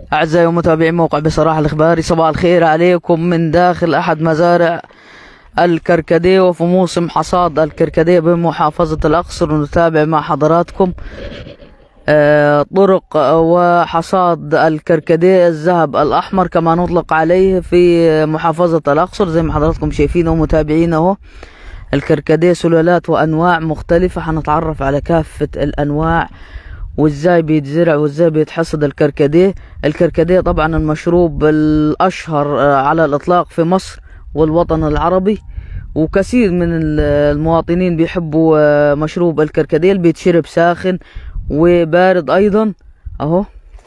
أعزائي متابعي موقع بصراحة الإخباري صباح الخير عليكم من داخل أحد مزارع الكركديه وفي موسم حصاد الكركديه بمحافظة الأقصر ونتابع مع حضراتكم آه، طرق وحصاد الكركديه الذهب الأحمر كما نطلق عليه في محافظة الأقصر زي ما حضراتكم شايفين ومتابعين اهو الكركديه سلالات وأنواع مختلفة حنتعرف على كافة الأنواع وازاي بيتزرع وازاي بيتحصد الكركديه الكركديه طبعا المشروب الاشهر آه، على الاطلاق في مصر والوطن العربي وكثير من ال- المواطنين بيحبوا آه، مشروب الكركديه اللي بيتشرب ساخن وبارد ايضا اهو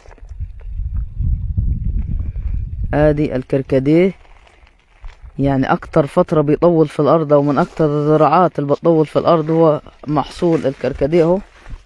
ادي الكركديه يعني اكتر فترة بيطول في الارض او من اكتر الزراعات اللي بتطول في الارض هو محصول الكركديه اهو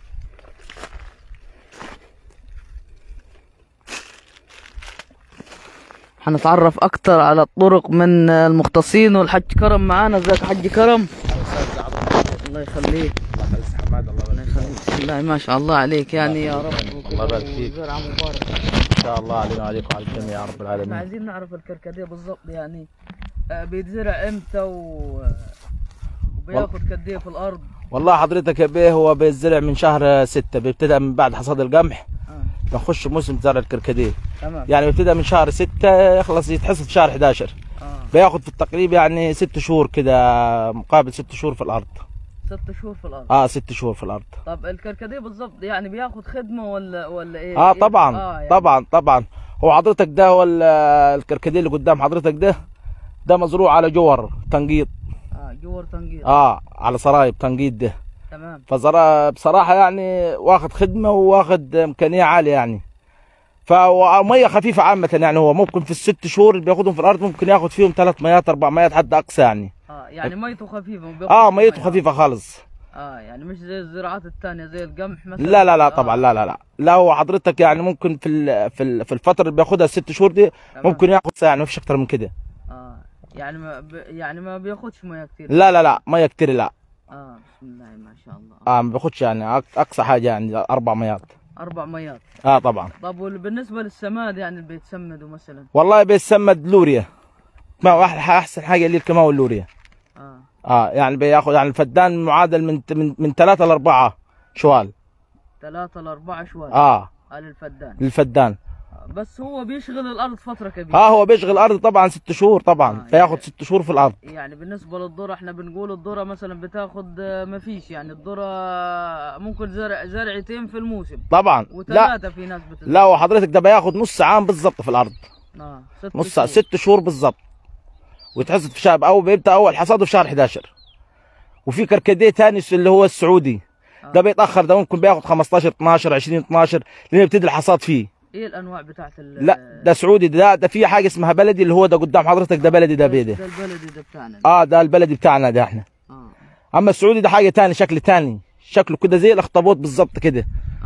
هنتعرف اكتر على الطرق من المختصين والحج كرم معانا ازيك يا حج كرم الله يخليك الله يخليك بسم الله ما شاء الله عليك يعني يا رب الله يبارك فيك. زرعة مبارك ان شاء الله علينا وعليكم وعلى الجميع يا رب احنا العالمين عايزين نعرف الكركديه بالضبط يعني آه، بيتزرع امتى و... وبياخد قد ايه في الارض والله حضرتك يا بيه هو بيتزرع من شهر ستة بيبتدأ من بعد حصاد القمح آه. بنخش موسم زرع الكركديه تمام يعني بيبتدأ من شهر ستة يخلص يتحصد في شهر 11 اه بياخد في التقريب يعني ست شهور كده مقابل ست شهور في الارض ست شهور في الارض اه ست شهور في الارض طب الكركديه بالضبط يعني بياخد خدمه ولا ولا ايه اه إيه؟ طبعا آه يعني. طبعا طبعا هو حضرتك ده هو ال- الكركديه اللي قدام حضرتك ده ده مزروع على جور تنقيط اه جور تنقيط اه على سرايب تنقيط ده تمام فزرا بصراحة يعني واخد خدمة وواخد إمكانية عالية يعني فمية خفيفة عامة يعني هو ممكن في الست شهور اللي بياخدهم في الأرض ممكن ياخد فيهم ثلاث ميات أربع ميات حد أقصى يعني اه يعني ميته خفيفه ما بياخدش آه ميته مية. خفيفة خالص اه يعني مش زي الزراعات الثانيه زي القمح مثلا لا لا لا آه. طبعا لا لا لا لا هو حضرتك يعني ممكن في ال- في ال- في الفترة اللي بياخدها الست شهور دي تمام. ممكن ياخد ساعة يعني مفيش أكتر من كده اه يعني ما ب... يعني ما بياخدش ميه كتير لا لا لا مية كتير لا اه بسم الله ما شاء الله آه ما بياخدش يعني أق- أقصى حاجة يعني أربع ميات اربع ميات آه طبعا طب وبالنسبه للسماد يعني اللي بيتسمدوا مثلا والله بيتسمد لوريا ما واحد أحسن حاجة اللي الكماوي اللوريا اه اه يعني بياخذ يعني الفدان معادل من من من ثلاثة لأربعة شوال ثلاثة لأربعة شوال اه على الفدان للفدان آه. بس هو بيشغل الأرض فترة كبيرة اه هو بيشغل الارض طبعا ست شهور طبعا آه، بياخذ يعني- ست شهور في الارض يعني بالنسبة للذرة احنا بنقول الذرة مثلا بتاخد آه، ما فيش يعني الذرة ممكن زرع زرعتين في الموسم طبعا لا وثلاثة في ناس بتزرع لا وحضرتك ده بياخذ نص عام بالضبط في الارض اه ست نص شهور. ست شهور بالضبط ويتحصد في شهر او بيبدا اول حصاده في شهر 11 وفي كركديه ثاني اللي هو السعودي ده بيتاخر ده ممكن بياخذ 15 12 20 12 لين يبتدي الحصاد فيه ايه الانواع بتاعت ال لا ده سعودي ده ده في حاجه اسمها بلدي اللي هو ده قدام حضرتك ده بلدي ده بيده ده البلدي ده بتاعنا ده. اه ده البلدي بتاعنا ده احنا اه اما السعودي ده حاجه تاني شكل تاني شكله كده زي الاخطبوط بالظبط كده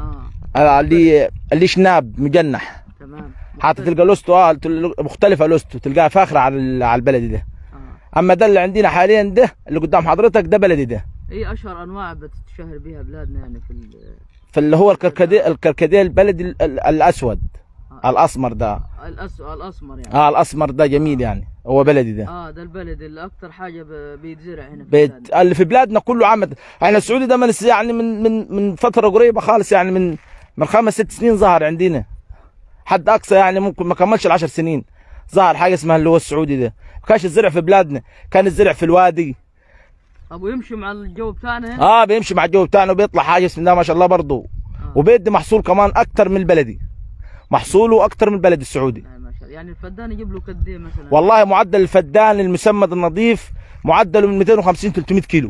اه آه، اللي اللي شناب مجنح تمام حتى تلقى لوستو اه تل- مختلفه لوستو تلقاها فاخره على ال- على البلدي ده اه اما ده اللي عندنا حاليا ده اللي قدام حضرتك ده بلدي ده ايه اشهر انواع بتتشهر بيها بلادنا يعني في ال- فاللي هو الكركديه الكركديه البلدي ال- ال- الاسود الاسمر ده الأس... الاسمر يعني اه الاسمر ده جميل يعني هو بلدي ده اه ده البلد اللي اكتر حاجه ب... بيتزرع هنا في بيت بلادنا. اللي في بلادنا كله عامة احنا السعودي ده من الس- يعني من من من فتره قريبه خالص يعني من من خمس ست سنين ظهر عندنا حد اقصى يعني ممكن ما كملش العشر سنين ظهر حاجه اسمها اللي هو السعودي ده ما كانش الزرع في بلادنا كان الزرع في الوادي طب ويمشي مع الجو بتاعنا هنا اه بيمشي مع الجو بتاعنا وبيطلع حاجه بسم الله ما شاء الله برضه آه. وبيدي محصول كمان اكتر من البلدي محصوله اكتر من البلدي السعودي آه ما شاء الله يعني الفدان يجيب له قد ايه مثلا والله معدل الفدان المسمد النظيف معدله من 250 300 كيلو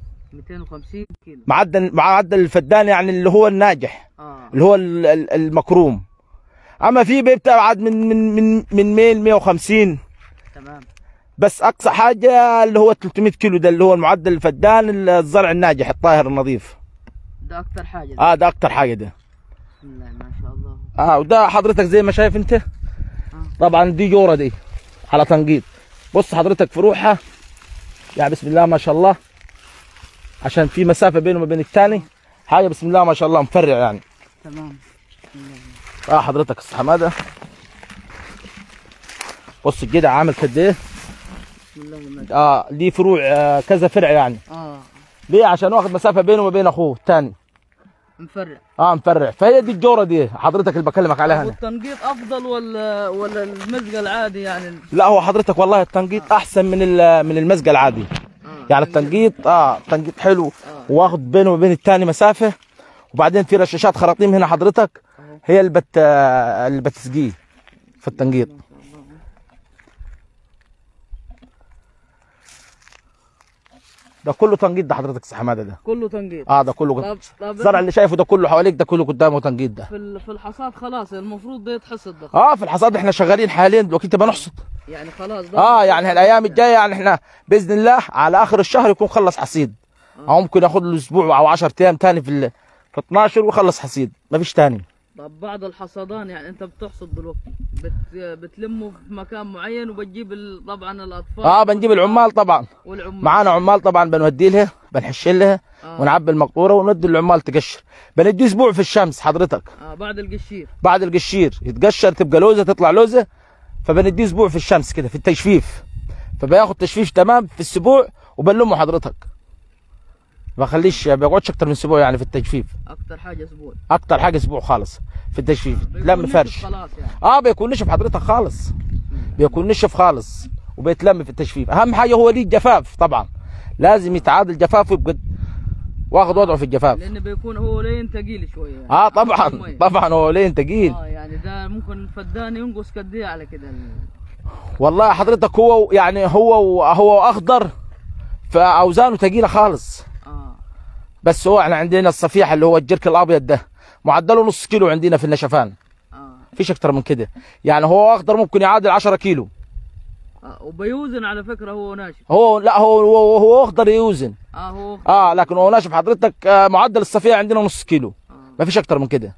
250 كيلو معدل معدل الفدان يعني اللي هو الناجح اه اللي هو ال- ال- المكروم اما في بيبتعد من من من من ميل 150 تمام بس اقصى حاجه اللي هو 300 كيلو ده اللي هو المعدل الفدان الزرع الناجح الطاهر النظيف ده اكتر حاجه ده. اه ده اكتر حاجه ده بسم الله ما شاء الله اه وده حضرتك زي ما شايف انت طبعا دي جوره دي على تنقيط بص حضرتك فروعها يعني بسم الله ما شاء الله عشان في مسافه بينه وبين الثاني حاجه بسم الله ما شاء الله مفرع يعني تمام بسم الله اه حضرتك الصحماده بص الجدع عامل قد ايه بسم الله ما شاء اه ليه فروع آه كذا فرع يعني اه ليه عشان واخد مسافه بينه وبين اخوه الثاني مفرع اه مفرع فهي دي الجوره دي حضرتك اللي بكلمك عليها انا والتنقيط افضل ولا ولا المزق العادي يعني لا هو حضرتك والله التنقيط احسن من ال- من المزق العادي آه. يعني التنقيط اه التنقيط حلو واخد بينه وبين الثاني مسافه وبعدين في رشاشات خراطيم هنا حضرتك هي اللي بت آه، اللي بتسقيه في التنقيط ده كله تنقيط ده حضرتك يا حماده ده كله تنقيط اه ده كله طب طب الزرع اللي شايفه ده كله حواليك ده كله قدامه تنقيط ده في ال- في الحصاد خلاص المفروض ده يتحصد ده اه في الحصاد احنا شغالين حاليا دلوقتي تبقى نحصد يعني خلاص ده اه يعني الايام الجايه يعني احنا باذن الله على اخر الشهر يكون خلص حصيد او ممكن ياخد له اسبوع او 10 ايام تاني في ال- في 12 ويخلص حصيد ما فيش تاني طب بعد الحصادان يعني انت بتحصد دلوقتي بت بتلمه في مكان معين وبتجيب ال- طبعا الاطفال اه بنجيب العمال طبعا والعمال معانا عمال طبعا بنودي لها بنحش لها آه. ونعبي المقطوره وندي العمال تقشر بندي اسبوع في الشمس حضرتك اه بعد القشير بعد القشير يتقشر تبقى لوزه تطلع لوزه فبنديه اسبوع في الشمس كده في التجفيف فبياخد تجفيف تمام في الاسبوع وبنلمه حضرتك ما بخليش ما بيقعدش اكتر من اسبوع يعني في التجفيف اكتر حاجه اسبوع اكتر حاجه اسبوع خالص في التجفيف بيكون لم نشف فرش خلاص يعني اه بيكون نشف حضرتك خالص بيكون نشف خالص وبيتلم في التجفيف اهم حاجه هو ليه الجفاف طبعا لازم يتعادل جفافه يبقى واخد وضعه في الجفاف لانه بيكون هو لين ثقيل شويه يعني. اه طبعا المية. طبعا هو لين تقيل اه يعني ده ممكن الفدان ينقص قد ايه على كده ال- والله حضرتك هو يعني هو هو اخضر فاوزانه ثقيله خالص اه بس هو احنا عندنا الصفيح اللي هو الجرك الابيض ده معدله نص كيلو عندنا في النشفان اه فيش اكتر من كده يعني هو اخضر ممكن يعادل 10 كيلو آه، وبيوزن على فكره هو ناشف هو لا هو هو, هو اخضر يوزن اه هو اه لكن هو ناشف حضرتك آه معدل الصفيح عندنا نص كيلو آه. ما فيش اكتر من كده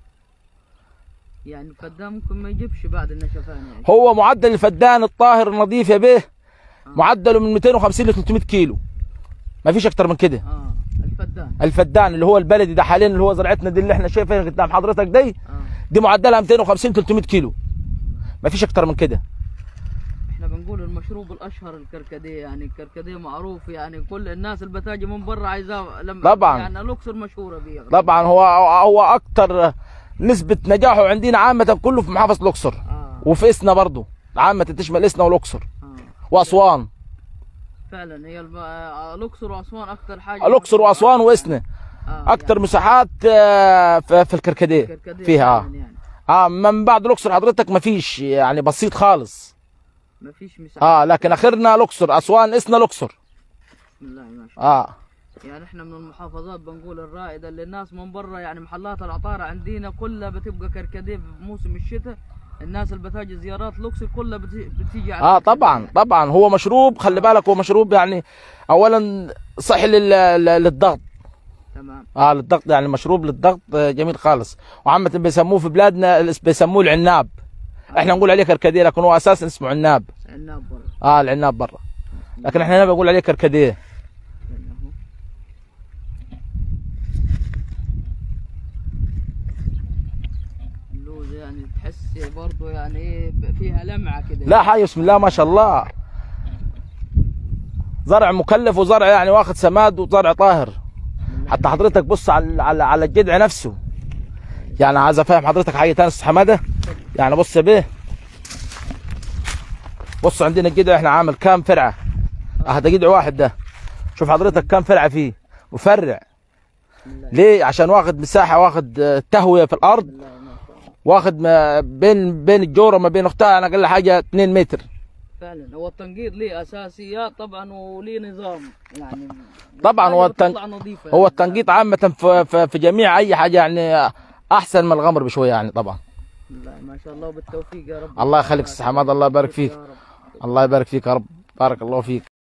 يعني الفدان ممكن ما يجيبش بعد النشفان يعني هو معدل الفدان الطاهر النظيف يا بيه معدله من 250 ل 300 كيلو ما فيش اكتر من كده اه الفدان الفدان اللي هو البلدي ده حاليا اللي هو زرعتنا دي اللي احنا شايفينها قدام حضرتك دي اه دي معدلها 250 300 كيلو ما فيش اكتر من كده احنا بنقول المشروب الاشهر الكركديه يعني الكركديه معروف يعني كل الناس اللي بتاجي من برا عايزاه لما طبعاً. يعني الاقصر مشهوره بيه طبعا هو هو اكتر نسبه نجاحه عندنا عامه كله في محافظه الاقصر اه وفي اسنا برضه عامه تشمل اسنا والاقصر اه واسوان فعلا هي الم... آه، الاقصر واسوان اكثر حاجه الاقصر واسوان واسنا آه اكتر مساحات آه، في في الكركديه كركديه فيها فعلاً يعني اه من بعد الاقصر حضرتك ما فيش يعني بسيط خالص ما فيش مساحه اه لكن اخرنا الاقصر اسوان اسنا الاقصر بسم الله ما شاء الله اه يعني احنا من المحافظات بنقول الرائده اللي الناس من برا يعني محلات العطاره عندنا كلها بتبقى كركديه في موسم الشتاء الناس اللي بتاجي زيارات الاقصر كلها بتي- بتيجي على اه كركديه. طبعا طبعا هو مشروب خلي بالك هو مشروب يعني اولا صحي لل- لل- للضغط تمام اه للضغط يعني مشروب للضغط آه، جميل خالص وعامة بيسموه في بلادنا الاس- بيسموه العناب احنا نقول عليه كركديه لكن هو اساسا اسمه عناب عناب برا اه العناب برا لكن احنا هنا بنقول عليه كركديه استنى اهو. اللوز يعني تحس برضه يعني ايه ب- فيها لمعه كده لا حاجه بسم الله ما شاء الله زرع مكلف وزرع يعني واخد سماد وزرع طاهر حتى حضرتك بص على على, على الجذع نفسه يعني عايز افهم حضرتك حاجه تانية استاذ حماده يعني بص يا بيه بص عندنا الجذع احنا عامل كام فرعه اه ده جذع واحد ده شوف حضرتك كام فرعه فيه مفرع بسم الله ليه عشان واخد مساحه واخد آه، تهويه في الارض بسم الله ما شاء الله واخد ما بين بين الجوره ما بين اختها انا اقل حاجه 2 متر فعلا هو التنقيط ليه اساسيات طبعا وليه نظام يعني طبعاً هو حاجة التن- بتطلع نظيفة هو يعني. التنقيط عامة في, في, في جميع أي حاجة يعني أحسن من الغمر بشوية يعني طبعا بسم الله ما شاء الله بالتوفيق يا رب الله يخليك أستاذ حماد الله يبارك فيك يا رب. الله يبارك فيك يا رب بارك الله فيك